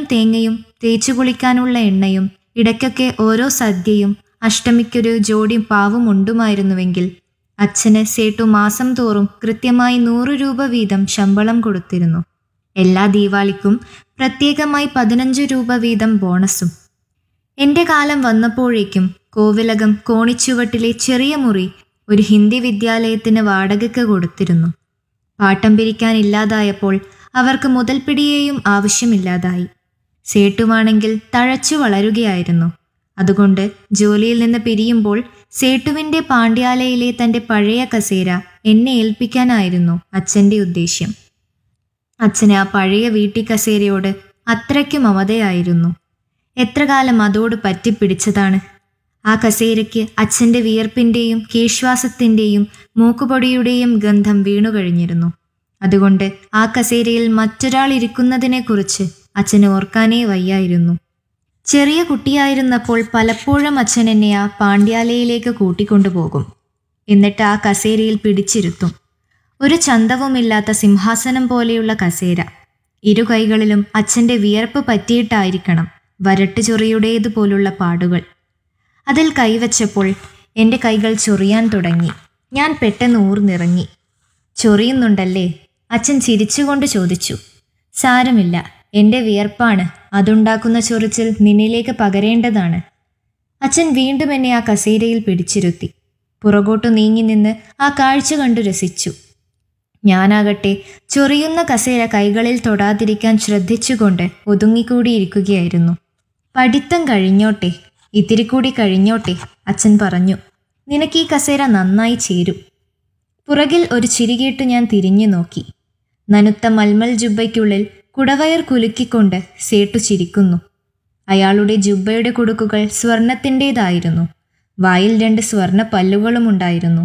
തേങ്ങയും തേച്ചു കുളിക്കാനുള്ള എണ്ണയും ഇടയ്ക്കൊക്കെ ഓരോ സദ്യയും അഷ്ടമിക്കൊരു ജോഡി പാവും ഉണ്ടുമായിരുന്നുവെങ്കിൽ അച്ഛന് സേട്ടു മാസം തോറും കൃത്യമായി നൂറ് രൂപ വീതം ശമ്പളം കൊടുത്തിരുന്നു എല്ലാ ദീപാവലിക്കും പ്രത്യേകമായി പതിനഞ്ച് രൂപ വീതം ബോണസും എന്റെ കാലം വന്നപ്പോഴേക്കും കോവിലകം കോണിച്ചുവട്ടിലെ ചെറിയ മുറി ഒരു ഹിന്ദി വിദ്യാലയത്തിന് വാടകയ്ക്ക് കൊടുത്തിരുന്നു പാട്ടം പിരിക്കാനില്ലാതായപ്പോൾ അവർക്ക് മുതൽപ്പിടിയേയും ആവശ്യമില്ലാതായി സേട്ടുവാണെങ്കിൽ തഴച്ചു വളരുകയായിരുന്നു അതുകൊണ്ട് ജോലിയിൽ നിന്ന് പിരിയുമ്പോൾ സേട്ടുവിന്റെ പാണ്ഡ്യാലയിലെ തന്റെ പഴയ കസേര എന്നെ ഏൽപ്പിക്കാനായിരുന്നു അച്ഛന്റെ ഉദ്ദേശ്യം അച്ഛന് ആ പഴയ വീട്ടി കസേരയോട് അത്രയ്ക്ക് മമതയായിരുന്നു എത്ര കാലം അതോട് പറ്റിപ്പിടിച്ചതാണ് ആ കസേരയ്ക്ക് അച്ഛന്റെ വിയർപ്പിന്റെയും കീശ്വാസത്തിന്റെയും മൂക്കുപൊടിയുടെയും ഗന്ധം വീണുകഴിഞ്ഞിരുന്നു അതുകൊണ്ട് ആ കസേരയിൽ മറ്റൊരാൾ ഇരിക്കുന്നതിനെക്കുറിച്ച് അച്ഛന് ഓർക്കാനേ വയ്യായിരുന്നു ചെറിയ കുട്ടിയായിരുന്നപ്പോൾ പലപ്പോഴും അച്ഛൻ എന്നെ ആ പാണ്ഡ്യാലയിലേക്ക് കൂട്ടിക്കൊണ്ടുപോകും എന്നിട്ട് ആ കസേരയിൽ പിടിച്ചിരുത്തും ഒരു ചന്തവുമില്ലാത്ത സിംഹാസനം പോലെയുള്ള കസേര ഇരു കൈകളിലും അച്ഛന്റെ വിയർപ്പ് പറ്റിയിട്ടായിരിക്കണം വരട്ട് ചൊറിയുടേതുപോലുള്ള പാടുകൾ അതിൽ കൈവച്ചപ്പോൾ എൻ്റെ കൈകൾ ചൊറിയാൻ തുടങ്ങി ഞാൻ പെട്ടെന്ന് ഊർന്നിറങ്ങി ചൊറിയുന്നുണ്ടല്ലേ അച്ഛൻ ചിരിച്ചുകൊണ്ട് ചോദിച്ചു സാരമില്ല എൻ്റെ വിയർപ്പാണ് അതുണ്ടാക്കുന്ന ചൊറിച്ചിൽ നിന്നിലേക്ക് പകരേണ്ടതാണ് അച്ഛൻ വീണ്ടും എന്നെ ആ കസേരയിൽ പിടിച്ചിരുത്തി പുറകോട്ടു നീങ്ങി നിന്ന് ആ കാഴ്ച കണ്ടു രസിച്ചു ഞാനാകട്ടെ ചൊറിയുന്ന കസേര കൈകളിൽ തൊടാതിരിക്കാൻ ശ്രദ്ധിച്ചുകൊണ്ട് ഒതുങ്ങിക്കൂടിയിരിക്കുകയായിരുന്നു പഠിത്തം കഴിഞ്ഞോട്ടെ ഇത്തിരി കൂടി കഴിഞ്ഞോട്ടെ അച്ഛൻ പറഞ്ഞു നിനക്ക് ഈ കസേര നന്നായി ചേരും പുറകിൽ ഒരു ചിരികേട്ടു ഞാൻ തിരിഞ്ഞു നോക്കി നനുത്ത മൽമൽ ജുബയ്ക്കുള്ളിൽ കുടവയർ കുലുക്കിക്കൊണ്ട് സേട്ടു ചിരിക്കുന്നു അയാളുടെ ജുബയുടെ കുടുക്കുകൾ സ്വർണത്തിൻ്റെതായിരുന്നു വായിൽ രണ്ട് സ്വർണ പല്ലുകളും ഉണ്ടായിരുന്നു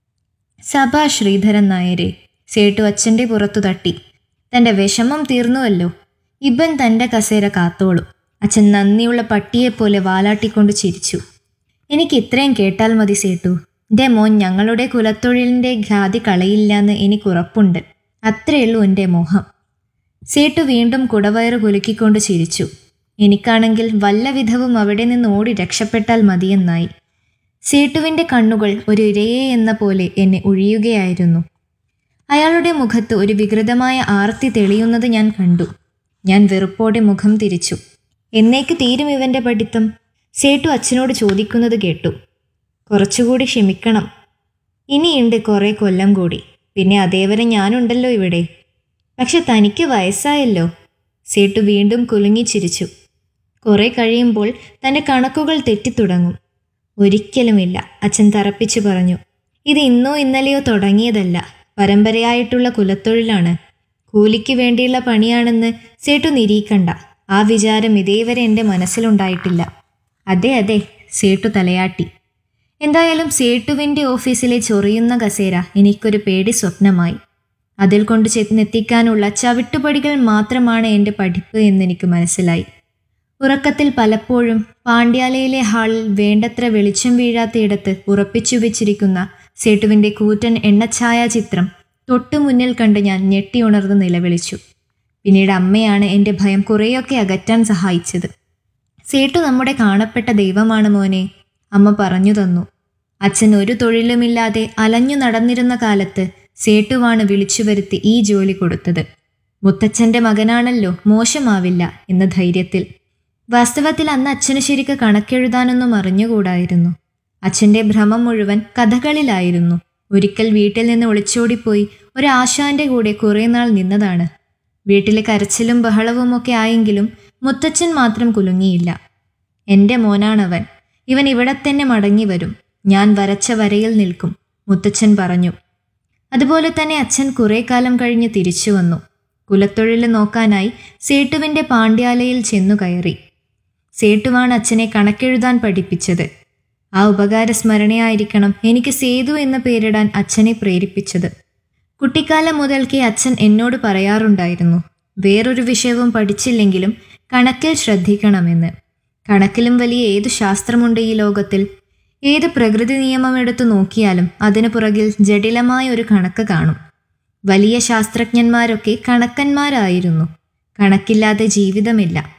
സഭാ ശ്രീധരൻ നായരെ സേട്ടു അച്ഛൻ്റെ പുറത്തു തട്ടി തൻ്റെ വിഷമം തീർന്നുവല്ലോ ഇബൻ തൻ്റെ കസേര കാത്തോളൂ അച്ഛൻ നന്ദിയുള്ള പട്ടിയെപ്പോലെ വാലാട്ടിക്കൊണ്ട് ചിരിച്ചു എനിക്ക് ഇത്രയും കേട്ടാൽ മതി സേട്ടു എൻ്റെ മോൻ ഞങ്ങളുടെ കുലത്തൊഴിലിൻ്റെ ഖ്യാതി കളയില്ലാന്ന് എനിക്കുറപ്പുണ്ട് അത്രയുള്ളൂ എൻ്റെ മോഹം സേട്ടു വീണ്ടും കുടവയറ് കുലുക്കിക്കൊണ്ട് ചിരിച്ചു എനിക്കാണെങ്കിൽ വല്ല വിധവും അവിടെ നിന്ന് ഓടി രക്ഷപ്പെട്ടാൽ മതിയെന്നായി സേട്ടുവിൻ്റെ കണ്ണുകൾ ഒരു ഇരയെ എന്ന പോലെ എന്നെ ഒഴിയുകയായിരുന്നു അയാളുടെ മുഖത്ത് ഒരു വികൃതമായ ആർത്തി തെളിയുന്നത് ഞാൻ കണ്ടു ഞാൻ വെറുപ്പോടെ മുഖം തിരിച്ചു എന്നേക്ക് തീരും ഇവന്റെ പഠിത്തം സേട്ടു അച്ഛനോട് ചോദിക്കുന്നത് കേട്ടു കുറച്ചുകൂടി ക്ഷമിക്കണം ഇനിയുണ്ട് കുറേ കൊല്ലം കൂടി പിന്നെ അതേവരെ ഞാനുണ്ടല്ലോ ഇവിടെ പക്ഷെ തനിക്ക് വയസ്സായല്ലോ സേട്ടു വീണ്ടും കുലുങ്ങി ചിരിച്ചു കുറെ കഴിയുമ്പോൾ തൻ്റെ കണക്കുകൾ തെറ്റിത്തുടങ്ങും ഒരിക്കലുമില്ല അച്ഛൻ തറപ്പിച്ചു പറഞ്ഞു ഇത് ഇന്നോ ഇന്നലെയോ തുടങ്ങിയതല്ല പരമ്പരയായിട്ടുള്ള കുലത്തൊഴിലാണ് കൂലിക്ക് വേണ്ടിയുള്ള പണിയാണെന്ന് സേട്ടു നിരീക്കണ്ട ആ വിചാരം ഇതേവരെ എൻ്റെ മനസ്സിലുണ്ടായിട്ടില്ല അതെ അതെ സേട്ടു തലയാട്ടി എന്തായാലും സേട്ടുവിൻ്റെ ഓഫീസിലെ ചൊറിയുന്ന കസേര എനിക്കൊരു പേടി സ്വപ്നമായി അതിൽ കൊണ്ട് ചെന്നെത്തിക്കാനുള്ള ചവിട്ടുപടികൾ മാത്രമാണ് എൻ്റെ പഠിപ്പ് എന്നെനിക്ക് മനസ്സിലായി ഉറക്കത്തിൽ പലപ്പോഴും പാണ്ഡ്യാലയിലെ ഹാളിൽ വേണ്ടത്ര വെളിച്ചം വീഴാത്തയിടത്ത് ഉറപ്പിച്ചു വെച്ചിരിക്കുന്ന സേട്ടുവിൻ്റെ കൂറ്റൻ എണ്ണഛായാചിത്രം തൊട്ടു മുന്നിൽ കണ്ട് ഞാൻ ഞെട്ടിയുണർന്ന് നിലവിളിച്ചു പിന്നീട് അമ്മയാണ് എൻ്റെ ഭയം കുറേയൊക്കെ അകറ്റാൻ സഹായിച്ചത് സേട്ടു നമ്മുടെ കാണപ്പെട്ട ദൈവമാണ് മോനെ അമ്മ പറഞ്ഞു തന്നു അച്ഛൻ ഒരു തൊഴിലുമില്ലാതെ അലഞ്ഞു നടന്നിരുന്ന കാലത്ത് സേട്ടുവാണ് വിളിച്ചു വരുത്തി ഈ ജോലി കൊടുത്തത് മുത്തച്ഛൻ്റെ മകനാണല്ലോ മോശമാവില്ല എന്ന ധൈര്യത്തിൽ വാസ്തവത്തിൽ അന്ന് അച്ഛന് ശരിക്ക് കണക്കെഴുതാനൊന്നും അറിഞ്ഞുകൂടായിരുന്നു അച്ഛൻ്റെ ഭ്രമം മുഴുവൻ കഥകളിലായിരുന്നു ഒരിക്കൽ വീട്ടിൽ നിന്ന് ഒളിച്ചോടിപ്പോയി ഒരു ആശാന്റെ കൂടെ കുറേ നാൾ നിന്നതാണ് വീട്ടിലെ കരച്ചിലും ബഹളവും ഒക്കെ ആയെങ്കിലും മുത്തച്ഛൻ മാത്രം കുലുങ്ങിയില്ല എൻ്റെ മോനാണവൻ ഇവൻ ഇവിടെ തന്നെ മടങ്ങി വരും ഞാൻ വരച്ച വരയിൽ നിൽക്കും മുത്തച്ഛൻ പറഞ്ഞു അതുപോലെ തന്നെ അച്ഛൻ കുറേ കാലം കഴിഞ്ഞ് തിരിച്ചു വന്നു കുലത്തൊഴിൽ നോക്കാനായി സേട്ടുവിൻ്റെ പാണ്ഡ്യാലയിൽ ചെന്നു കയറി സേട്ടുവാണ് അച്ഛനെ കണക്കെഴുതാൻ പഠിപ്പിച്ചത് ആ ഉപകാര സ്മരണയായിരിക്കണം എനിക്ക് സേതു എന്ന പേരിടാൻ അച്ഛനെ പ്രേരിപ്പിച്ചത് കുട്ടിക്കാലം മുതൽക്കേ അച്ഛൻ എന്നോട് പറയാറുണ്ടായിരുന്നു വേറൊരു വിഷയവും പഠിച്ചില്ലെങ്കിലും കണക്കിൽ ശ്രദ്ധിക്കണമെന്ന് കണക്കിലും വലിയ ഏതു ശാസ്ത്രമുണ്ട് ഈ ലോകത്തിൽ ഏത് പ്രകൃതി നിയമം എടുത്തു നോക്കിയാലും അതിനു പുറകിൽ ജടിലമായ ഒരു കണക്ക് കാണും വലിയ ശാസ്ത്രജ്ഞന്മാരൊക്കെ കണക്കന്മാരായിരുന്നു കണക്കില്ലാതെ ജീവിതമില്ല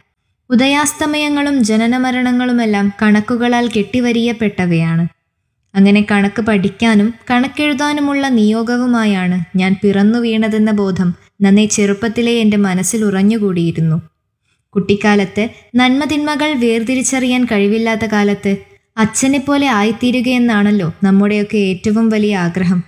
ഉദയാസ്തമയങ്ങളും ജനനമരണങ്ങളുമെല്ലാം കണക്കുകളാൽ കെട്ടിവരിയപ്പെട്ടവയാണ് അങ്ങനെ കണക്ക് പഠിക്കാനും കണക്കെഴുതാനുമുള്ള നിയോഗവുമായാണ് ഞാൻ പിറന്നു വീണതെന്ന ബോധം നന്നേ ചെറുപ്പത്തിലെ എൻ്റെ മനസ്സിൽ ഉറഞ്ഞുകൂടിയിരുന്നു കുട്ടിക്കാലത്ത് നന്മതിന്മകൾ വേർതിരിച്ചറിയാൻ കഴിവില്ലാത്ത കാലത്ത് അച്ഛനെ പോലെ ആയിത്തീരുകയെന്നാണല്ലോ നമ്മുടെയൊക്കെ ഏറ്റവും വലിയ ആഗ്രഹം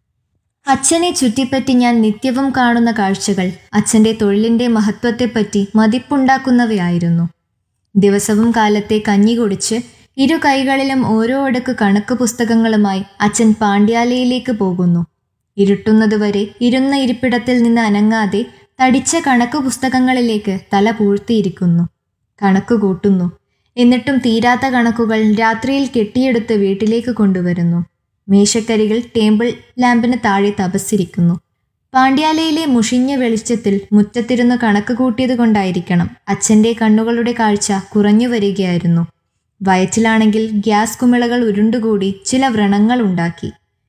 അച്ഛനെ ചുറ്റിപ്പറ്റി ഞാൻ നിത്യവും കാണുന്ന കാഴ്ചകൾ അച്ഛൻ്റെ തൊഴിലിൻ്റെ മഹത്വത്തെപ്പറ്റി മതിപ്പുണ്ടാക്കുന്നവയായിരുന്നു ദിവസവും കാലത്തെ കഞ്ഞി കുടിച്ച് ഇരു കൈകളിലും ഓരോ അടുക്ക് കണക്ക് പുസ്തകങ്ങളുമായി അച്ഛൻ പാണ്ഡ്യാലയിലേക്ക് പോകുന്നു ഇരുട്ടുന്നതുവരെ ഇരുന്ന ഇരിപ്പിടത്തിൽ നിന്ന് അനങ്ങാതെ തടിച്ച കണക്ക് പുസ്തകങ്ങളിലേക്ക് തല പൂഴ്ത്തിയിരിക്കുന്നു കണക്ക് കൂട്ടുന്നു എന്നിട്ടും തീരാത്ത കണക്കുകൾ രാത്രിയിൽ കെട്ടിയെടുത്ത് വീട്ടിലേക്ക് കൊണ്ടുവരുന്നു മേശക്കരികൾ ടേബിൾ ലാമ്പിന് താഴെ തപസ്സിരിക്കുന്നു പാണ്ഡ്യാലയിലെ മുഷിഞ്ഞ വെളിച്ചത്തിൽ മുറ്റത്തിരുന്ന് കണക്ക് കൂട്ടിയത് കൊണ്ടായിരിക്കണം അച്ഛൻ്റെ കണ്ണുകളുടെ കാഴ്ച കുറഞ്ഞു വരികയായിരുന്നു വയറ്റിലാണെങ്കിൽ ഗ്യാസ് കുമിളകൾ ഉരുണ്ടുകൂടി ചില വ്രണങ്ങൾ ഉണ്ടാക്കി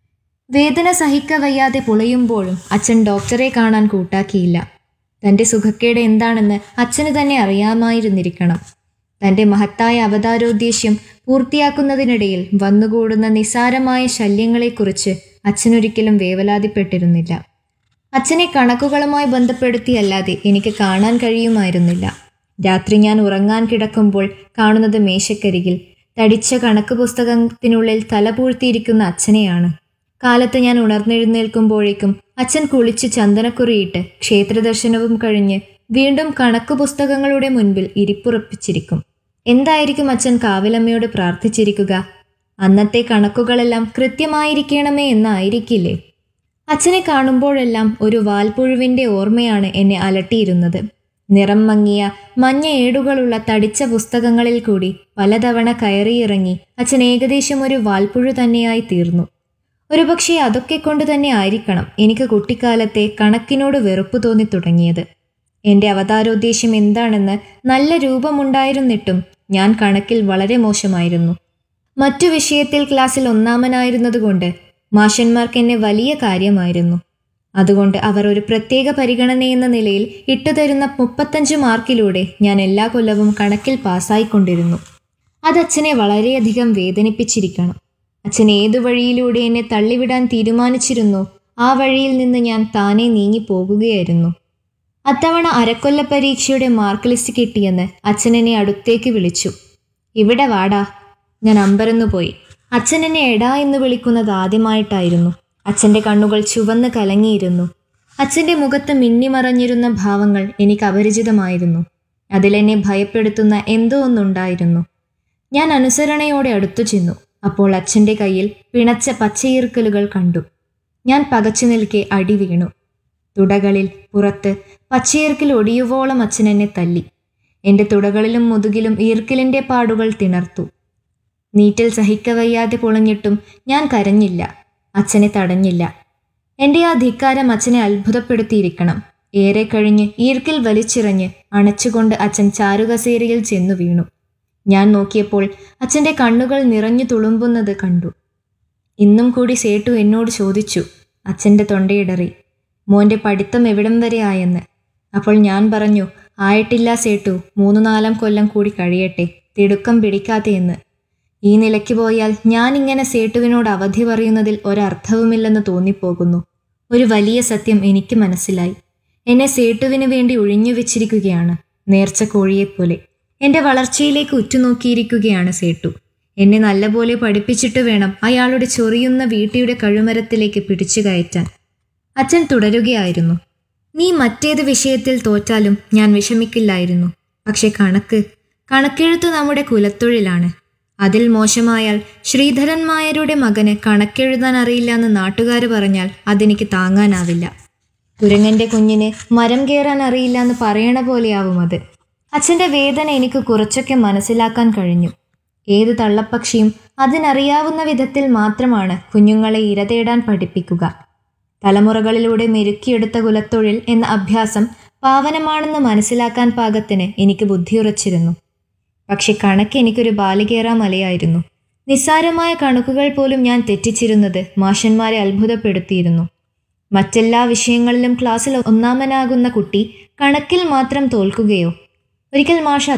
വേദന സഹിക്കവയ്യാതെ പൊളയുമ്പോഴും അച്ഛൻ ഡോക്ടറെ കാണാൻ കൂട്ടാക്കിയില്ല തൻ്റെ സുഖക്കേട് എന്താണെന്ന് അച്ഛന് തന്നെ അറിയാമായിരുന്നിരിക്കണം തൻ്റെ മഹത്തായ അവതാരോദ്ദേശ്യം പൂർത്തിയാക്കുന്നതിനിടയിൽ വന്നുകൂടുന്ന നിസാരമായ ശല്യങ്ങളെക്കുറിച്ച് അച്ഛനൊരിക്കലും വേവലാതിപ്പെട്ടിരുന്നില്ല അച്ഛനെ കണക്കുകളുമായി ബന്ധപ്പെടുത്തിയല്ലാതെ എനിക്ക് കാണാൻ കഴിയുമായിരുന്നില്ല രാത്രി ഞാൻ ഉറങ്ങാൻ കിടക്കുമ്പോൾ കാണുന്നത് മേശക്കരികിൽ തടിച്ച കണക്ക് പുസ്തകത്തിനുള്ളിൽ തലപൂഴ്ത്തിയിരിക്കുന്ന അച്ഛനെയാണ് കാലത്ത് ഞാൻ ഉണർന്നെഴുന്നേൽക്കുമ്പോഴേക്കും അച്ഛൻ കുളിച്ച് ചന്ദനക്കുറിയിട്ട് ക്ഷേത്രദർശനവും കഴിഞ്ഞ് വീണ്ടും കണക്ക് പുസ്തകങ്ങളുടെ മുൻപിൽ ഇരിപ്പുറപ്പിച്ചിരിക്കും എന്തായിരിക്കും അച്ഛൻ കാവിലമ്മയോട് പ്രാർത്ഥിച്ചിരിക്കുക അന്നത്തെ കണക്കുകളെല്ലാം കൃത്യമായിരിക്കണമേ എന്നായിരിക്കില്ലേ അച്ഛനെ കാണുമ്പോഴെല്ലാം ഒരു വാൽപ്പുഴുവിൻ്റെ ഓർമ്മയാണ് എന്നെ അലട്ടിയിരുന്നത് നിറം മങ്ങിയ മഞ്ഞ ഏടുകളുള്ള തടിച്ച പുസ്തകങ്ങളിൽ കൂടി പലതവണ കയറിയിറങ്ങി അച്ഛൻ ഏകദേശം ഒരു വാൽപ്പുഴു തന്നെയായി തീർന്നു ഒരുപക്ഷെ അതൊക്കെ കൊണ്ട് തന്നെ ആയിരിക്കണം എനിക്ക് കുട്ടിക്കാലത്തെ കണക്കിനോട് വെറുപ്പ് തോന്നി തുടങ്ങിയത് എൻ്റെ അവതാരോദ്ദേശ്യം എന്താണെന്ന് നല്ല രൂപമുണ്ടായിരുന്നിട്ടും ഞാൻ കണക്കിൽ വളരെ മോശമായിരുന്നു മറ്റു വിഷയത്തിൽ ക്ലാസ്സിൽ ഒന്നാമനായിരുന്നതുകൊണ്ട് മാഷന്മാർക്ക് എന്നെ വലിയ കാര്യമായിരുന്നു അതുകൊണ്ട് അവർ ഒരു പ്രത്യേക പരിഗണനയെന്ന നിലയിൽ ഇട്ടുതരുന്ന മുപ്പത്തഞ്ച് മാർക്കിലൂടെ ഞാൻ എല്ലാ കൊല്ലവും കണക്കിൽ പാസ്സായിക്കൊണ്ടിരുന്നു അത് അച്ഛനെ വളരെയധികം വേദനിപ്പിച്ചിരിക്കണം അച്ഛൻ ഏതു വഴിയിലൂടെ എന്നെ തള്ളിവിടാൻ തീരുമാനിച്ചിരുന്നു ആ വഴിയിൽ നിന്ന് ഞാൻ താനെ നീങ്ങി പോകുകയായിരുന്നു അത്തവണ അരക്കൊല്ല പരീക്ഷയുടെ മാർക്ക് ലിസ്റ്റ് കിട്ടിയെന്ന് അച്ഛൻ എന്നെ അടുത്തേക്ക് വിളിച്ചു ഇവിടെ വാടാ ഞാൻ അമ്പരന്നു പോയി അച്ഛൻ എന്നെ എടാ എന്ന് വിളിക്കുന്നത് ആദ്യമായിട്ടായിരുന്നു അച്ഛൻ്റെ കണ്ണുകൾ ചുവന്ന് കലങ്ങിയിരുന്നു അച്ഛൻ്റെ മുഖത്ത് മിന്നിമറഞ്ഞിരുന്ന ഭാവങ്ങൾ എനിക്ക് അപരിചിതമായിരുന്നു അതിലെന്നെ ഭയപ്പെടുത്തുന്ന എന്തോ ഒന്നുണ്ടായിരുന്നു ഞാൻ അനുസരണയോടെ അടുത്തു ചെന്നു അപ്പോൾ അച്ഛൻ്റെ കയ്യിൽ പിണച്ച പച്ചയീർക്കലുകൾ കണ്ടു ഞാൻ പകച്ചു നിൽക്കെ അടി വീണു തുടകളിൽ പുറത്ത് പച്ചയീർക്കിൽ ഒടിയുവോളം അച്ഛൻ എന്നെ തല്ലി എൻ്റെ തുടകളിലും മുതുകിലും ഈർക്കിലിൻ്റെ പാടുകൾ തിണർത്തു നീറ്റിൽ സഹിക്കവയ്യാതെ പൊളഞ്ഞിട്ടും ഞാൻ കരഞ്ഞില്ല അച്ഛനെ തടഞ്ഞില്ല എൻ്റെ ആ ധിക്കാരം അച്ഛനെ അത്ഭുതപ്പെടുത്തിയിരിക്കണം ഏറെ കഴിഞ്ഞ് ഈർക്കിൽ വലിച്ചിറഞ്ഞ് അണച്ചുകൊണ്ട് അച്ഛൻ ചാരുകസേരയിൽ ചെന്നു വീണു ഞാൻ നോക്കിയപ്പോൾ അച്ഛൻ്റെ കണ്ണുകൾ നിറഞ്ഞു തുളുമ്പുന്നത് കണ്ടു ഇന്നും കൂടി സേട്ടു എന്നോട് ചോദിച്ചു അച്ഛൻ്റെ തൊണ്ടയിടറി മോൻ്റെ പഠിത്തം എവിടം വരെ ആയെന്ന് അപ്പോൾ ഞാൻ പറഞ്ഞു ആയിട്ടില്ല സേട്ടു മൂന്ന് നാലാം കൊല്ലം കൂടി കഴിയട്ടെ തിടുക്കം പിടിക്കാതെയെന്ന് ഈ നിലയ്ക്ക് പോയാൽ ഞാൻ ഇങ്ങനെ സേട്ടുവിനോട് അവധി പറയുന്നതിൽ ഒരർത്ഥവുമില്ലെന്ന് തോന്നിപ്പോകുന്നു ഒരു വലിയ സത്യം എനിക്ക് മനസ്സിലായി എന്നെ സേട്ടുവിന് വേണ്ടി ഒഴിഞ്ഞു വെച്ചിരിക്കുകയാണ് നേർച്ച കോഴിയെപ്പോലെ എൻ്റെ വളർച്ചയിലേക്ക് ഉറ്റുനോക്കിയിരിക്കുകയാണ് സേട്ടു എന്നെ നല്ലപോലെ പഠിപ്പിച്ചിട്ട് വേണം അയാളുടെ ചൊറിയുന്ന വീട്ടിയുടെ കഴുമരത്തിലേക്ക് പിടിച്ചു കയറ്റാൻ അച്ഛൻ തുടരുകയായിരുന്നു നീ മറ്റേത് വിഷയത്തിൽ തോറ്റാലും ഞാൻ വിഷമിക്കില്ലായിരുന്നു പക്ഷെ കണക്ക് കണക്കെഴുത്ത് നമ്മുടെ കുലത്തൊഴിലാണ് അതിൽ മോശമായാൽ ശ്രീധരൻ നായരുടെ മകന് കണക്കെഴുതാൻ അറിയില്ല എന്ന് നാട്ടുകാർ പറഞ്ഞാൽ അതെനിക്ക് താങ്ങാനാവില്ല കുരങ്ങന്റെ കുഞ്ഞിന് മരം കയറാൻ അറിയില്ല എന്ന് പറയണ പോലെയാവും അത് അച്ഛൻ്റെ വേദന എനിക്ക് കുറച്ചൊക്കെ മനസ്സിലാക്കാൻ കഴിഞ്ഞു ഏത് തള്ളപ്പക്ഷിയും അതിനറിയാവുന്ന വിധത്തിൽ മാത്രമാണ് കുഞ്ഞുങ്ങളെ ഇരതേടാൻ പഠിപ്പിക്കുക തലമുറകളിലൂടെ മെരുക്കിയെടുത്ത കുലത്തൊഴിൽ എന്ന അഭ്യാസം പാവനമാണെന്ന് മനസ്സിലാക്കാൻ പാകത്തിന് എനിക്ക് ബുദ്ധിയുറച്ചിരുന്നു പക്ഷെ കണക്ക് എനിക്കൊരു ബാലികേറാ മലയായിരുന്നു നിസ്സാരമായ കണക്കുകൾ പോലും ഞാൻ തെറ്റിച്ചിരുന്നത് മാഷന്മാരെ അത്ഭുതപ്പെടുത്തിയിരുന്നു മറ്റെല്ലാ വിഷയങ്ങളിലും ക്ലാസ്സിൽ ഒന്നാമനാകുന്ന കുട്ടി കണക്കിൽ മാത്രം തോൽക്കുകയോ ഒരിക്കൽ മാഷ